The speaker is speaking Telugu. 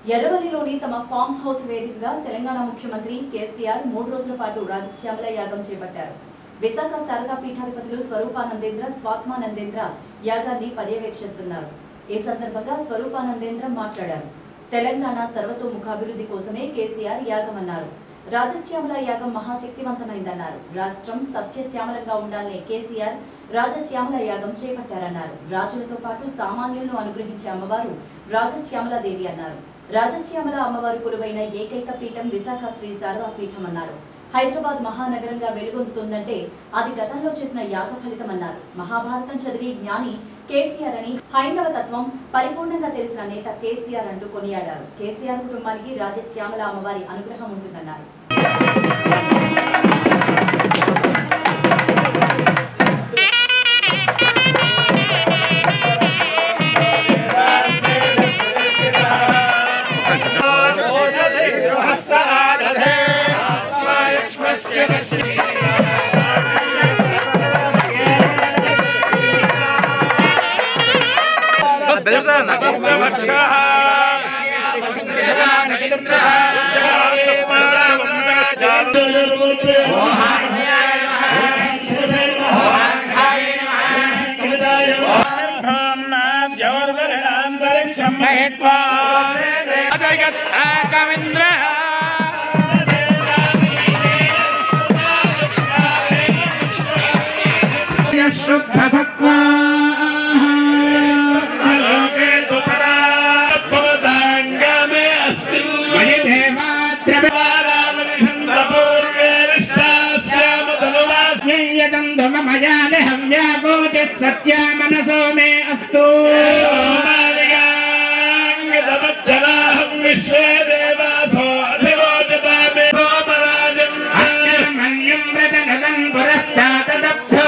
ఎర్రవల్లిలోని తమ ఫామ్ హౌస్ వేదికగా తెలంగాణ ముఖ్యమంత్రి కేసీఆర్ మూడు రోజుల పాటు రాజశ్యామల యాగం చేపట్టారు విశాఖ శారదా పీఠాధిపతులు స్వరూపానందేంద్ర స్వాత్మానందేంద్ర యాగాన్ని పర్యవేక్షిస్తున్నారు ఈ సందర్భంగా స్వరూపానందేంద్ర మాట్లాడారు తెలంగాణ సర్వతోముఖాభివృద్ధి కోసమే కేసీఆర్ యాగం అన్నారు రాజశ్యామల యాగం మహాశక్తివంతమైందన్నారు రాష్ట్రం సస్యశ్యామలంగా ఉండాలనే కేసీఆర్ రాజశ్యామల యాగం చేపట్టారన్నారు రాజులతో పాటు సామాన్యులను అనుగ్రహించే అమ్మవారు రాజశ్యామల దేవి అన్నారు రాజశ్యామల అమ్మవారు కొలువైన ఏకైక పీఠం విశాఖ శ్రీ శారదా పీఠం అన్నారు హైదరాబాద్ మహానగరంగా వెలుగొందుతుందంటే అది గతంలో చేసిన యాగ ఫలితం అన్నారు మహాభారతం చదివి జ్ఞాని కేసీఆర్ అని హైందవ తత్వం పరిపూర్ణంగా తెలిసిన నేత కేసీఆర్ అంటూ కొనియాడారు కేసీఆర్ కుటుంబానికి రాజశ్యామల అమ్మవారి అనుగ్రహం ఉంటుందన్నారు సత్య మనసో మే అస్తు విశ్వే దేవాసో అధిరోచతామి సోమరాజం మన్యం వ్రతగతం పురస్తాతదబ్ధో